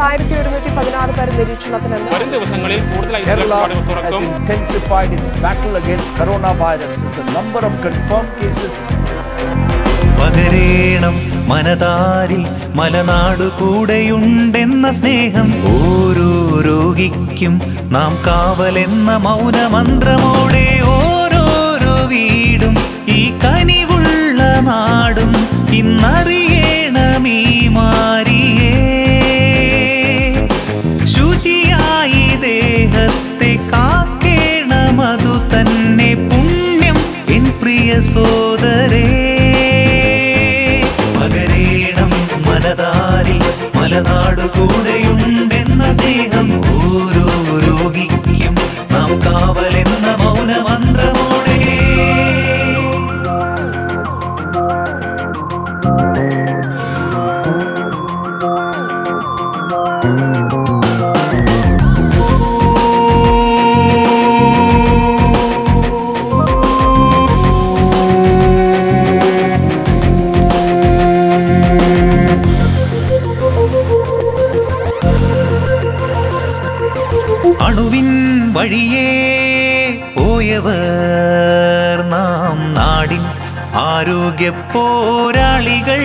ആയിരത്തി ഒരുന്നൂറ്റി പതിനാറ് പേർ നിരീക്ഷണത്തിലെന്ന് വരും ദിവസങ്ങളിൽ കൂടുതൽ ഐസൊലേഷൻ Kerala വാർഡുകൾ has തുറക്കും intensified its battle against coronavirus as the number of confirmed cases പകരേണം മനതാരിൽ മലനാടു കൂടെയുണ്ടെന്ന സ്നേഹം ഓരോ രോഗിക്കും നാം കാവലെന്ന മൗനമന്ത്രമോടെ ഓരോരോ വീടും ഈ കനിവുള്ള നാടും ഇന്നറിയണമീ മാറിയേ ശുചിയായി ദേഹത്തെ കാക്കേണമതു തന്നെ പുണ്യം എൻ പ്രിയ സോദരേ പകരേണം മനതാരിൽ മലനാടു കൂടെയുണ്ടെന്ന സ്നേഹം ഓരോ രോഗിക്കും നാം കാവലെന്ന മൗനമന്ത്രമോടെ അണുവിൻ വഴിയേ പോയവർ നാം നാടിൻ ആരോഗ്യ പോരാളികൾ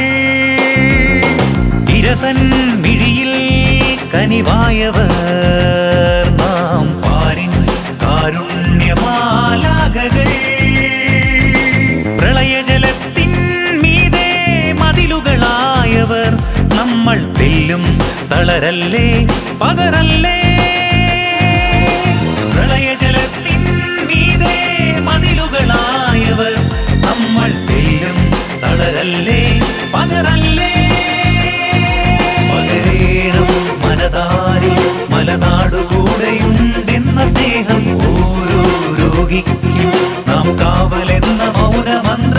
ഇരതൻ മിഴിയിൽ കനിവായവർ നാം പാരിൻ കാരുണ്യമാലാകകൾ പ്രളയജലത്തിൻ മീതെ മതിലുകളായവർ നമ്മൾ തെല്ലും തളരല്ലേ പതറല്ലേ പ്രളയജലത്തിൻ മീതെ മതിലുകളായവർ നമ്മൾ തെല്ലും തളരല്ലേ പതറല്ലേ പകരേണം മനതാരിൽ മലനാടു കൂടെയുണ്ടെന്ന സ്നേഹം ഓരോ രോഗിക്കും നാം കാവലെന്ന മൗനമന്ത്രം